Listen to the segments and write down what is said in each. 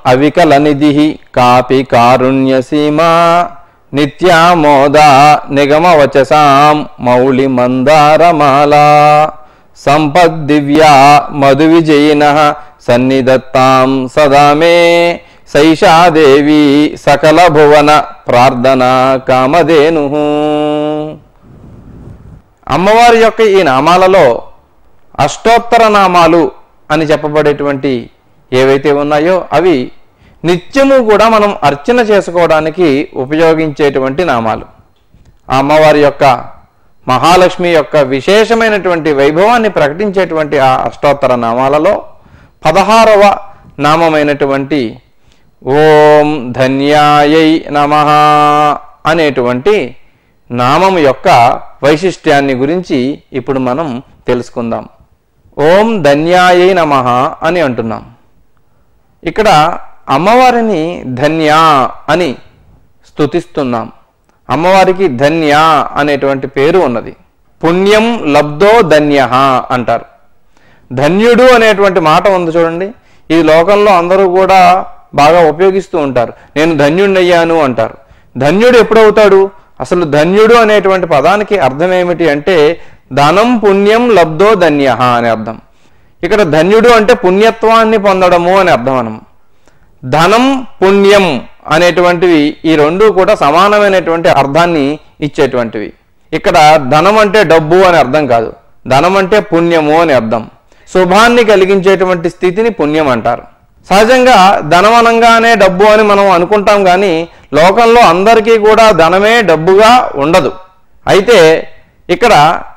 అవికల నిధి కాపి కారుణ్యసీమా నిత్యామోదా నిగమవచసాం మౌళి మందారమాలా సంపద్దివ్యా మధు విజయిన సన్నిధత్తాం సదా మే సైషాదేవి సకల భువన ప్రార్థన కామధేను అమ్మవారి యొక్క ఈ నామాలలో అష్టోత్తర నామాలు అని చెప్పబడేటువంటి ఏవైతే ఉన్నాయో అవి నిత్యము కూడా మనం అర్చన చేసుకోవడానికి ఉపయోగించేటువంటి నామాలు ఆ అమ్మవారి యొక్క మహాలక్ష్మి యొక్క విశేషమైనటువంటి వైభవాన్ని ప్రకటించేటువంటి ఆ అష్టోత్తర నామాలలో పదహారవ నామమైనటువంటి ఓం ధన్యాయై నమ అనేటువంటి నామం యొక్క వైశిష్ట్యాన్ని గురించి ఇప్పుడు మనం తెలుసుకుందాం ఓం ధన్యాయై నమ అని అంటున్నాం ఇక్కడ అమ్మవారిని ధన్య అని స్తుతిస్తున్నాం అమ్మవారికి ధన్య అనేటువంటి పేరు ఉన్నది పుణ్యం లబ్ధో ధన్య అంటారు ధన్యుడు అనేటువంటి మాట ఉంది చూడండి ఈ లోకంలో అందరూ కూడా బాగా ఉపయోగిస్తూ ఉంటారు నేను ధన్యుణ్ణయ్యాను అంటారు ధన్యుడు ఎప్పుడవుతాడు అసలు ధన్యుడు అనేటువంటి పదానికి అర్థం ఏమిటి అంటే ధనం పుణ్యం లబ్ధో ధన్య అని అర్థం ఇక్కడ ధన్యుడు అంటే పుణ్యత్వాన్ని పొందడము అని అర్థం మనం ధనం పుణ్యం అనేటువంటివి ఈ రెండు కూడా సమానమైనటువంటి అర్థాన్ని ఇచ్చేటువంటివి ఇక్కడ ధనం అంటే డబ్బు అని అర్థం కాదు ధనం అంటే పుణ్యము అని అర్థం శుభాన్ని కలిగించేటువంటి స్థితిని పుణ్యం అంటారు సహజంగా ధనం అనగానే డబ్బు అని మనం అనుకుంటాం కానీ లోకంలో అందరికీ కూడా ధనమే డబ్బుగా ఉండదు అయితే ఇక్కడ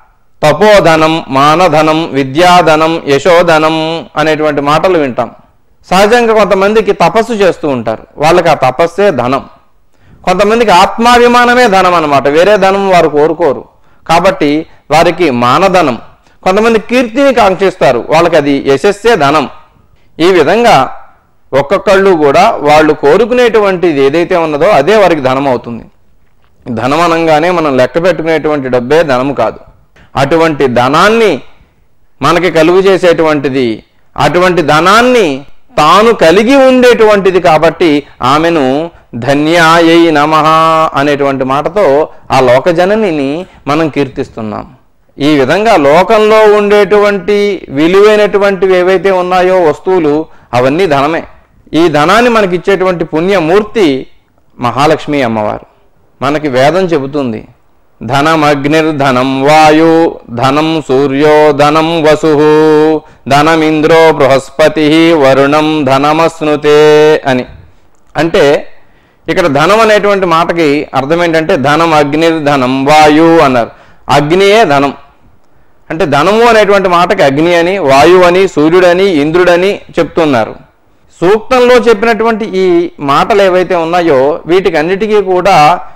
తపోధనం మానధనం విద్యాధనం యశోధనం అనేటువంటి మాటలు వింటాం సహజంగా కొంతమందికి తపస్సు చేస్తూ ఉంటారు వాళ్ళకి ఆ తపస్సే ధనం కొంతమందికి ఆత్మాభిమానమే ధనం అన్నమాట వేరే ధనం వారు కోరుకోరు కాబట్టి వారికి మానధనం కొంతమంది కీర్తిని కాంక్షిస్తారు వాళ్ళకి అది యశస్సే ధనం ఈ విధంగా ఒక్కొక్కళ్ళు కూడా వాళ్ళు కోరుకునేటువంటిది ఏదైతే ఉన్నదో అదే వారికి ధనం అవుతుంది ధనం అనగానే మనం లెక్క పెట్టుకునేటువంటి డబ్బే ధనం కాదు అటువంటి ధనాన్ని మనకి కలుగు చేసేటువంటిది అటువంటి ధనాన్ని తాను కలిగి ఉండేటువంటిది కాబట్టి ఆమెను ధన్యాయై నమ అనేటువంటి మాటతో ఆ లోకజననిని మనం కీర్తిస్తున్నాం ఈ విధంగా లోకంలో ఉండేటువంటి విలువైనటువంటివి ఏవైతే ఉన్నాయో వస్తువులు అవన్నీ ధనమే ఈ ధనాన్ని మనకి ఇచ్చేటువంటి పుణ్యమూర్తి మహాలక్ష్మి అమ్మవారు మనకి వేదం చెబుతుంది ధనమగ్నిర్ధనం వాయు ధనం సూర్యో ధనం వసు ధనమింద్రో బృహస్పతి వరుణం ధనమస్నుతే అని అంటే ఇక్కడ ధనం అనేటువంటి మాటకి అర్థం ఏంటంటే ధనం అగ్నిర్ధనం వాయు అన్నారు అగ్నియే ధనం అంటే ధనము అనేటువంటి మాటకి అగ్ని అని వాయువు అని సూర్యుడని ఇంద్రుడని చెప్తున్నారు సూక్తంలో చెప్పినటువంటి ఈ మాటలు ఏవైతే ఉన్నాయో వీటికి అన్నిటికీ కూడా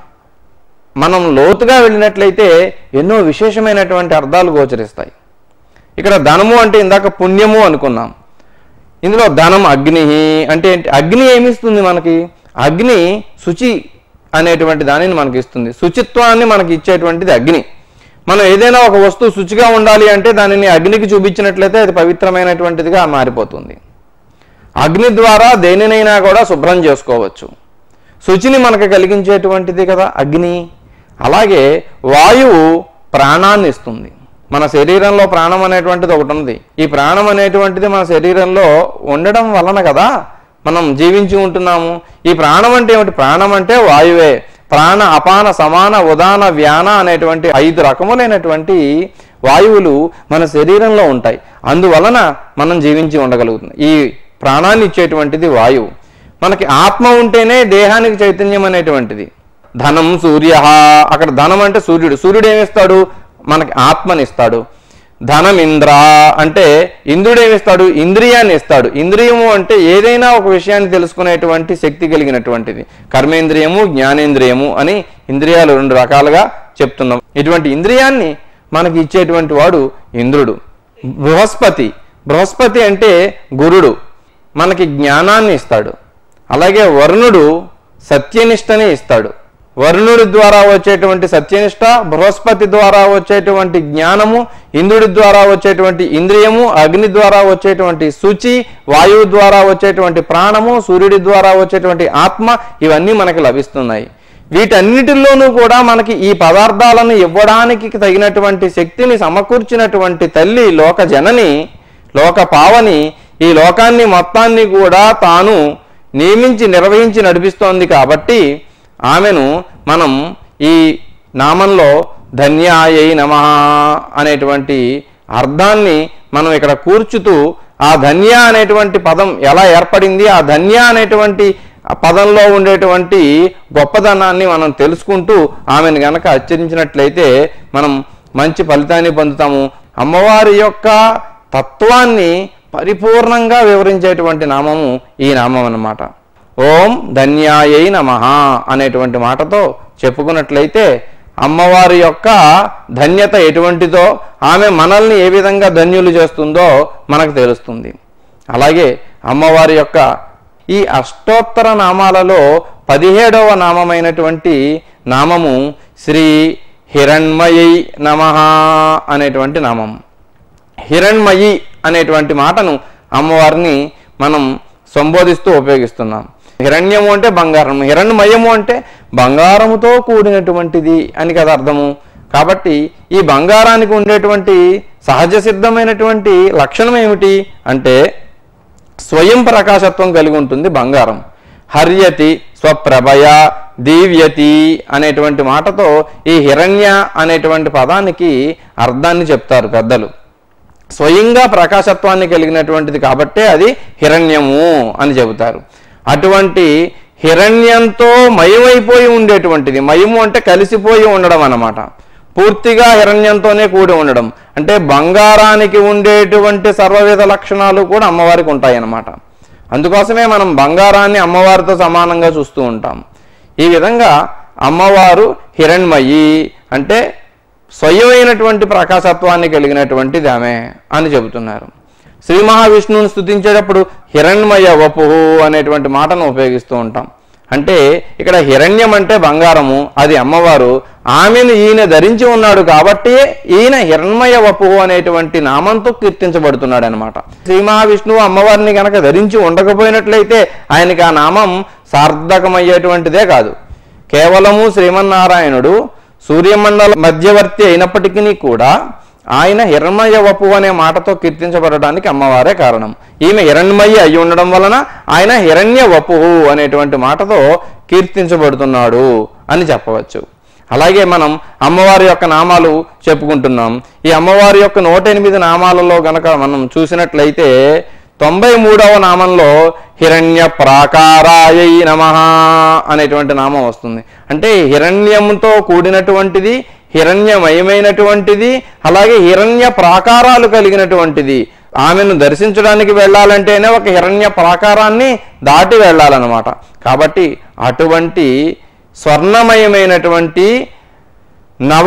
మనం లోతుగా వెళ్ళినట్లయితే ఎన్నో విశేషమైనటువంటి అర్థాలు గోచరిస్తాయి ఇక్కడ ధనము అంటే ఇందాక పుణ్యము అనుకున్నాం ఇందులో ధనం అగ్ని అంటే ఏంటి అగ్ని ఏమిస్తుంది మనకి అగ్ని శుచి అనేటువంటి దానిని మనకి ఇస్తుంది శుచిత్వాన్ని మనకి ఇచ్చేటువంటిది అగ్ని మనం ఏదైనా ఒక వస్తువు శుచిగా ఉండాలి అంటే దానిని అగ్నికి చూపించినట్లయితే అది పవిత్రమైనటువంటిదిగా మారిపోతుంది అగ్ని ద్వారా దేనినైనా కూడా శుభ్రం చేసుకోవచ్చు శుచిని మనకు కలిగించేటువంటిది కదా అగ్ని అలాగే వాయువు ప్రాణాన్ని ఇస్తుంది మన శరీరంలో ప్రాణం అనేటువంటిది ఒకటి ఉంది ఈ ప్రాణం అనేటువంటిది మన శరీరంలో ఉండడం వలన కదా మనం జీవించి ఉంటున్నాము ఈ ప్రాణం అంటే ఏమిటి ప్రాణం అంటే వాయువే ప్రాణ అపాన సమాన ఉదాన వ్యాన అనేటువంటి ఐదు రకములైనటువంటి వాయువులు మన శరీరంలో ఉంటాయి అందువలన మనం జీవించి ఉండగలుగుతున్నాం ఈ ప్రాణాన్ని ఇచ్చేటువంటిది వాయువు మనకి ఆత్మ ఉంటేనే దేహానికి చైతన్యం అనేటువంటిది ధనం సూర్య అక్కడ ధనం అంటే సూర్యుడు సూర్యుడు ఏమిస్తాడు మనకి ఆత్మనిస్తాడు ధనం ఇంద్ర అంటే ఇంద్రుడు ఏమిస్తాడు ఇంద్రియాన్ని ఇస్తాడు ఇంద్రియము అంటే ఏదైనా ఒక విషయాన్ని తెలుసుకునేటువంటి శక్తి కలిగినటువంటిది కర్మేంద్రియము జ్ఞానేంద్రియము అని ఇంద్రియాలు రెండు రకాలుగా చెప్తున్నాం ఇటువంటి ఇంద్రియాన్ని మనకి ఇచ్చేటువంటి వాడు ఇంద్రుడు బృహస్పతి బృహస్పతి అంటే గురుడు మనకి జ్ఞానాన్ని ఇస్తాడు అలాగే వరుణుడు సత్యనిష్టని ఇస్తాడు వరుణుడి ద్వారా వచ్చేటువంటి సత్యనిష్ట బృహస్పతి ద్వారా వచ్చేటువంటి జ్ఞానము ఇంద్రుడి ద్వారా వచ్చేటువంటి ఇంద్రియము అగ్ని ద్వారా వచ్చేటువంటి శుచి వాయువు ద్వారా వచ్చేటువంటి ప్రాణము సూర్యుడి ద్వారా వచ్చేటువంటి ఆత్మ ఇవన్నీ మనకి లభిస్తున్నాయి వీటన్నిటిలోనూ కూడా మనకి ఈ పదార్థాలను ఇవ్వడానికి తగినటువంటి శక్తిని సమకూర్చినటువంటి తల్లి లోక జనని లోక పావని ఈ లోకాన్ని మొత్తాన్ని కూడా తాను నియమించి నిర్వహించి నడిపిస్తోంది కాబట్టి ఆమెను మనం ఈ నామంలో ధన్యాయై నమ అనేటువంటి అర్థాన్ని మనం ఇక్కడ కూర్చుతూ ఆ ధన్య అనేటువంటి పదం ఎలా ఏర్పడింది ఆ ధన్య అనేటువంటి ఆ పదంలో ఉండేటువంటి గొప్పదనాన్ని మనం తెలుసుకుంటూ ఆమెను గనక హెచ్చరించినట్లయితే మనం మంచి ఫలితాన్ని పొందుతాము అమ్మవారి యొక్క తత్వాన్ని పరిపూర్ణంగా వివరించేటువంటి నామము ఈ నామం అన్నమాట ఓం ధన్యాయై నమ అనేటువంటి మాటతో చెప్పుకున్నట్లయితే అమ్మవారి యొక్క ధన్యత ఎటువంటిదో ఆమె మనల్ని ఏ విధంగా ధన్యులు చేస్తుందో మనకు తెలుస్తుంది అలాగే అమ్మవారి యొక్క ఈ అష్టోత్తర నామాలలో పదిహేడవ నామమైనటువంటి నామము శ్రీ హిరణ్మయై నమ అనేటువంటి నామము హిరణ్మయి అనేటువంటి మాటను అమ్మవారిని మనం సంబోధిస్తూ ఉపయోగిస్తున్నాం హిరణ్యము అంటే బంగారం హిరణ్మయము అంటే బంగారముతో కూడినటువంటిది అని కదా అర్థము కాబట్టి ఈ బంగారానికి ఉండేటువంటి సహజ సిద్ధమైనటువంటి లక్షణం ఏమిటి అంటే స్వయం ప్రకాశత్వం కలిగి ఉంటుంది బంగారం హర్యతి స్వప్రభయ దీవ్యతి అనేటువంటి మాటతో ఈ హిరణ్య అనేటువంటి పదానికి అర్థాన్ని చెప్తారు పెద్దలు స్వయంగా ప్రకాశత్వాన్ని కలిగినటువంటిది కాబట్టే అది హిరణ్యము అని చెబుతారు అటువంటి హిరణ్యంతో మయమైపోయి ఉండేటువంటిది మయము అంటే కలిసిపోయి ఉండడం అన్నమాట పూర్తిగా హిరణ్యంతోనే కూడి ఉండడం అంటే బంగారానికి ఉండేటువంటి సర్వవిధ లక్షణాలు కూడా అమ్మవారికి ఉంటాయన్నమాట అందుకోసమే మనం బంగారాన్ని అమ్మవారితో సమానంగా చూస్తూ ఉంటాం ఈ విధంగా అమ్మవారు హిరణ్మయి అంటే స్వయమైనటువంటి ప్రకాశత్వాన్ని కలిగినటువంటిది ఆమె అని చెబుతున్నారు శ్రీ మహావిష్ణువుని స్థుతించేటప్పుడు హిరణ్మయ వపుహు అనేటువంటి మాటను ఉపయోగిస్తూ ఉంటాం అంటే ఇక్కడ హిరణ్యం అంటే బంగారము అది అమ్మవారు ఆమెను ఈయన ధరించి ఉన్నాడు కాబట్టి ఈయన హిరణ్మయ వపుహు అనేటువంటి నామంతో కీర్తించబడుతున్నాడు అనమాట శ్రీ మహావిష్ణువు అమ్మవారిని గనక ధరించి ఉండకపోయినట్లయితే ఆయనకి ఆ నామం సార్థకమయ్యేటువంటిదే కాదు కేవలము శ్రీమన్నారాయణుడు సూర్యమండల మధ్యవర్తి అయినప్పటికీ కూడా ఆయన హిరణ్మయ వపు అనే మాటతో కీర్తించబడడానికి అమ్మవారే కారణం ఈమె హిరణ్మయి అయి ఉండడం వలన ఆయన హిరణ్య వపుహు అనేటువంటి మాటతో కీర్తించబడుతున్నాడు అని చెప్పవచ్చు అలాగే మనం అమ్మవారి యొక్క నామాలు చెప్పుకుంటున్నాం ఈ అమ్మవారి యొక్క నూట ఎనిమిది నామాలలో గనక మనం చూసినట్లయితే తొంభై మూడవ నామంలో హిరణ్య ప్రాకారాయై నమ అనేటువంటి నామం వస్తుంది అంటే హిరణ్యంతో కూడినటువంటిది హిరణ్యమయమైనటువంటిది అలాగే హిరణ్య ప్రాకారాలు కలిగినటువంటిది ఆమెను దర్శించడానికి వెళ్ళాలంటేనే ఒక హిరణ్య ప్రాకారాన్ని దాటి వెళ్ళాలన్నమాట కాబట్టి అటువంటి స్వర్ణమయమైనటువంటి నవ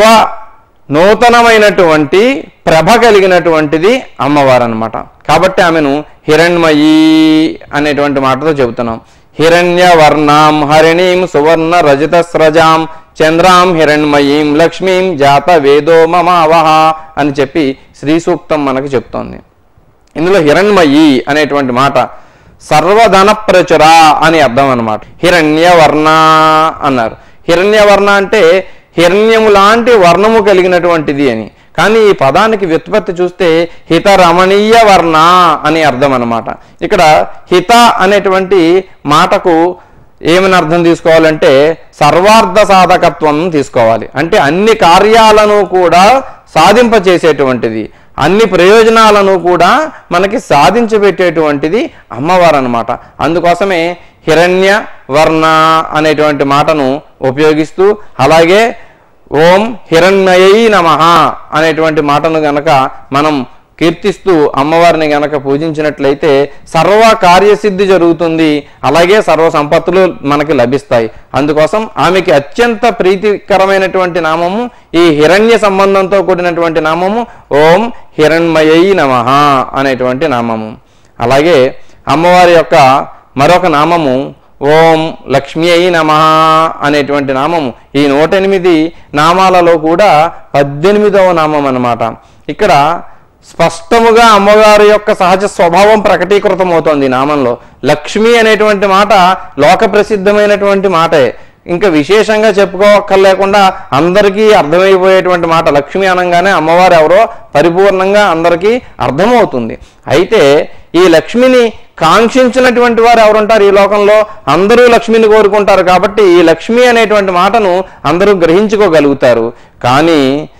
నూతనమైనటువంటి ప్రభ కలిగినటువంటిది అమ్మవారు అనమాట కాబట్టి ఆమెను హిరణ్మయీ అనేటువంటి మాటతో చెబుతున్నాం హిరణ్య వర్ణాం హరిణీం సువర్ణ రజత స్రజాం చంద్రాం హిరణ్మయీం లక్ష్మీం జాత వేదో మమావహ అని చెప్పి శ్రీ సూక్తం మనకు చెప్తోంది ఇందులో హిరణ్మయి అనేటువంటి మాట సర్వధన ప్రచుర అని అర్థం అన్నమాట హిరణ్యవర్ణ అన్నారు హిరణ్యవర్ణ అంటే హిరణ్యము లాంటి వర్ణము కలిగినటువంటిది అని కానీ ఈ పదానికి వ్యుత్పత్తి చూస్తే హిత రమణీయ వర్ణ అని అర్థం అన్నమాట ఇక్కడ హిత అనేటువంటి మాటకు ఏమని అర్థం తీసుకోవాలంటే సర్వార్థ సాధకత్వం తీసుకోవాలి అంటే అన్ని కార్యాలను కూడా సాధింపచేసేటువంటిది అన్ని ప్రయోజనాలను కూడా మనకి సాధించబెట్టేటువంటిది అమ్మవారు అనమాట అందుకోసమే హిరణ్య వర్ణ అనేటువంటి మాటను ఉపయోగిస్తూ అలాగే ఓం హిరణ్మయై నమ అనేటువంటి మాటను గనక మనం కీర్తిస్తూ అమ్మవారిని గనక పూజించినట్లయితే సర్వ కార్యసిద్ధి జరుగుతుంది అలాగే సర్వ సంపత్తులు మనకి లభిస్తాయి అందుకోసం ఆమెకి అత్యంత ప్రీతికరమైనటువంటి నామము ఈ హిరణ్య సంబంధంతో కూడినటువంటి నామము ఓం హిరణ్మయై నమ అనేటువంటి నామము అలాగే అమ్మవారి యొక్క మరొక నామము ఓం లక్ష్మీ అయి నమ అనేటువంటి నామము ఈ నూట ఎనిమిది నామాలలో కూడా పద్దెనిమిదవ నామం అన్నమాట ఇక్కడ స్పష్టముగా అమ్మవారి యొక్క సహజ స్వభావం ప్రకటీకృతం అవుతోంది ఈ నామంలో లక్ష్మి అనేటువంటి మాట లోక ప్రసిద్ధమైనటువంటి మాటే ఇంకా విశేషంగా చెప్పుకోక్కర్లేకుండా అందరికీ అర్థమైపోయేటువంటి మాట లక్ష్మి అనగానే అమ్మవారు ఎవరో పరిపూర్ణంగా అందరికీ అర్థమవుతుంది అయితే ఈ లక్ష్మిని కాంక్షించినటువంటి వారు ఎవరుంటారు ఈ లోకంలో అందరూ లక్ష్మిని కోరుకుంటారు కాబట్టి ఈ లక్ష్మి అనేటువంటి మాటను అందరూ గ్రహించుకోగలుగుతారు కానీ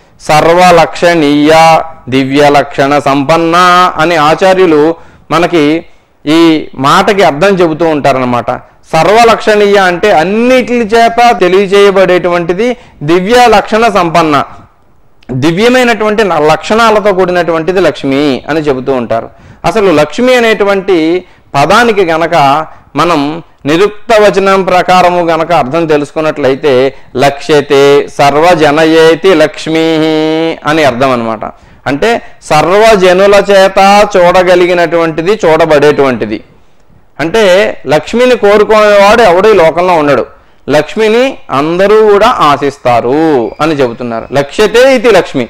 సర్వలక్షణీయ దివ్య లక్షణ సంపన్న అని ఆచార్యులు మనకి ఈ మాటకి అర్థం చెబుతూ ఉంటారనమాట సర్వలక్షణీయ అంటే అన్నిటి చేత తెలియజేయబడేటువంటిది దివ్య లక్షణ సంపన్న దివ్యమైనటువంటి న- లక్షణాలతో కూడినటువంటిది లక్ష్మి అని చెబుతూ ఉంటారు అసలు లక్ష్మి అనేటువంటి పదానికి గనక మనం నిరుక్త వచనం ప్రకారము గనక అర్థం తెలుసుకున్నట్లయితే లక్ష్యతే సర్వజనయేతి లక్ష్మీ అని అర్థం అన్నమాట అంటే సర్వజనుల చేత చూడగలిగినటువంటిది చూడబడేటువంటిది అంటే లక్ష్మిని కోరుకునేవాడు ఎవడు ఈ లోకంలో ఉండడు లక్ష్మిని అందరూ కూడా ఆశిస్తారు అని చెబుతున్నారు లక్ష్యతే ఇది లక్ష్మి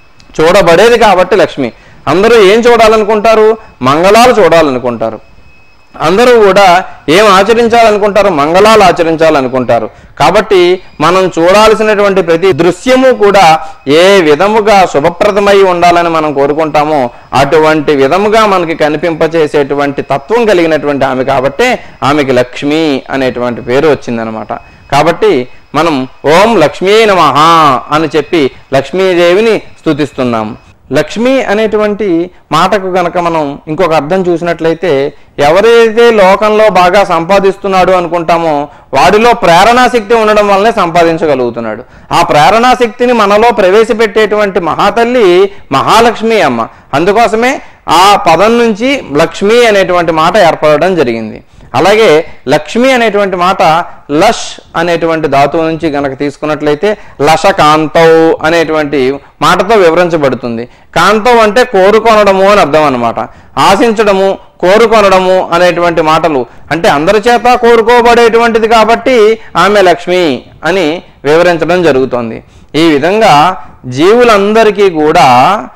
చూడబడేది కాబట్టి లక్ష్మి అందరూ ఏం చూడాలనుకుంటారు మంగళాలు చూడాలనుకుంటారు అందరూ కూడా ఏం ఆచరించాలనుకుంటారు మంగళాలు ఆచరించాలనుకుంటారు కాబట్టి మనం చూడాల్సినటువంటి ప్రతి దృశ్యము కూడా ఏ విధముగా శుభప్రదమై ఉండాలని మనం కోరుకుంటామో అటువంటి విధముగా మనకి కనిపింపచేసేటువంటి తత్వం కలిగినటువంటి ఆమె కాబట్టే ఆమెకి లక్ష్మి అనేటువంటి పేరు వచ్చిందనమాట కాబట్టి మనం ఓం లక్ష్మీ నమః అని చెప్పి లక్ష్మీదేవిని స్తుతిస్తున్నాం లక్ష్మి అనేటువంటి మాటకు గనక మనం ఇంకొక అర్థం చూసినట్లయితే ఎవరైతే లోకంలో బాగా సంపాదిస్తున్నాడు అనుకుంటామో వాడిలో ప్రేరణాశక్తి ఉండడం వల్లనే సంపాదించగలుగుతున్నాడు ఆ ప్రేరణాశక్తిని మనలో ప్రవేశపెట్టేటువంటి మహాతల్లి మహాలక్ష్మి అమ్మ అందుకోసమే ఆ పదం నుంచి లక్ష్మి అనేటువంటి మాట ఏర్పడడం జరిగింది అలాగే లక్ష్మి అనేటువంటి మాట లష్ అనేటువంటి ధాతువు నుంచి గనక తీసుకున్నట్లయితే లష కాంతౌ అనేటువంటి మాటతో వివరించబడుతుంది కాంతౌ అంటే కోరుకొనడము అని అర్థం అన్నమాట ఆశించడము కోరుకొనడము అనేటువంటి మాటలు అంటే అందరి చేత కోరుకోబడేటువంటిది కాబట్టి ఆమె లక్ష్మి అని వివరించడం జరుగుతోంది ఈ విధంగా జీవులందరికీ కూడా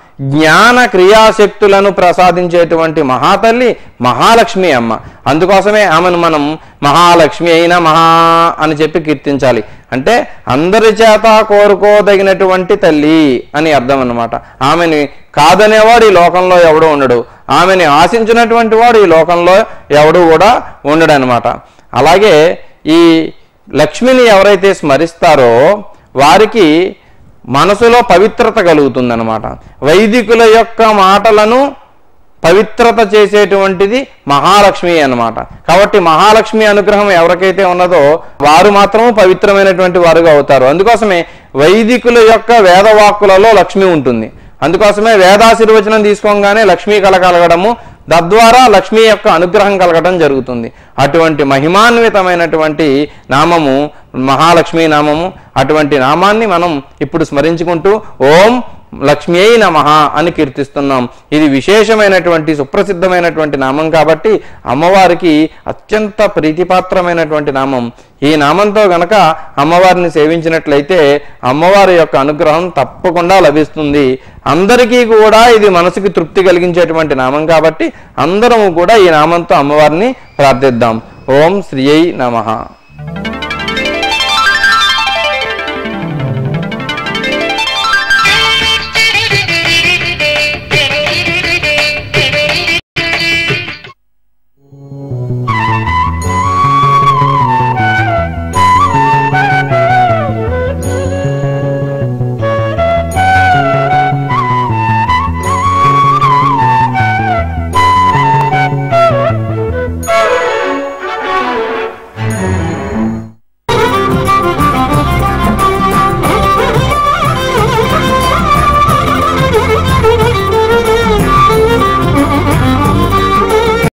జ్ఞాన క్రియాశక్తులను ప్రసాదించేటువంటి మహాతల్లి మహాలక్ష్మి అమ్మ అందుకోసమే ఆమెను మనం మహాలక్ష్మి అయిన మహా అని చెప్పి కీర్తించాలి అంటే అందరి చేత కోరుకోదగినటువంటి తల్లి అని అర్థం అన్నమాట ఆమెని కాదనేవాడు ఈ లోకంలో ఎవడు ఉండడు ఆమెని ఆశించినటువంటి వాడు ఈ లోకంలో ఎవడు కూడా ఉండడు అనమాట అలాగే ఈ లక్ష్మిని ఎవరైతే స్మరిస్తారో వారికి మనసులో పవిత్రత కలుగుతుందన్నమాట వైదికుల యొక్క మాటలను పవిత్రత చేసేటువంటిది మహాలక్ష్మి అన్నమాట కాబట్టి మహాలక్ష్మి అనుగ్రహం ఎవరికైతే ఉన్నదో వారు మాత్రము పవిత్రమైనటువంటి వారుగా అవుతారు అందుకోసమే వైదికుల యొక్క వేదవాక్కులలో లక్ష్మి ఉంటుంది అందుకోసమే వేదాశీర్వచనం తీసుకోగానే లక్ష్మీ కళ కలగడము తద్వారా లక్ష్మి యొక్క అనుగ్రహం కలగడం జరుగుతుంది అటువంటి మహిమాన్వితమైనటువంటి నామము మహాలక్ష్మి నామము అటువంటి నామాన్ని మనం ఇప్పుడు స్మరించుకుంటూ ఓం లక్ష్మీ నమ అని కీర్తిస్తున్నాం ఇది విశేషమైనటువంటి సుప్రసిద్ధమైనటువంటి నామం కాబట్టి అమ్మవారికి అత్యంత ప్రీతిపాత్రమైనటువంటి నామం ఈ నామంతో గనక అమ్మవారిని సేవించినట్లయితే అమ్మవారి యొక్క అనుగ్రహం తప్పకుండా లభిస్తుంది అందరికీ కూడా ఇది మనసుకి తృప్తి కలిగించేటువంటి నామం కాబట్టి అందరము కూడా ఈ నామంతో అమ్మవారిని ప్రార్థిద్దాం ఓం శ్రీయై నమః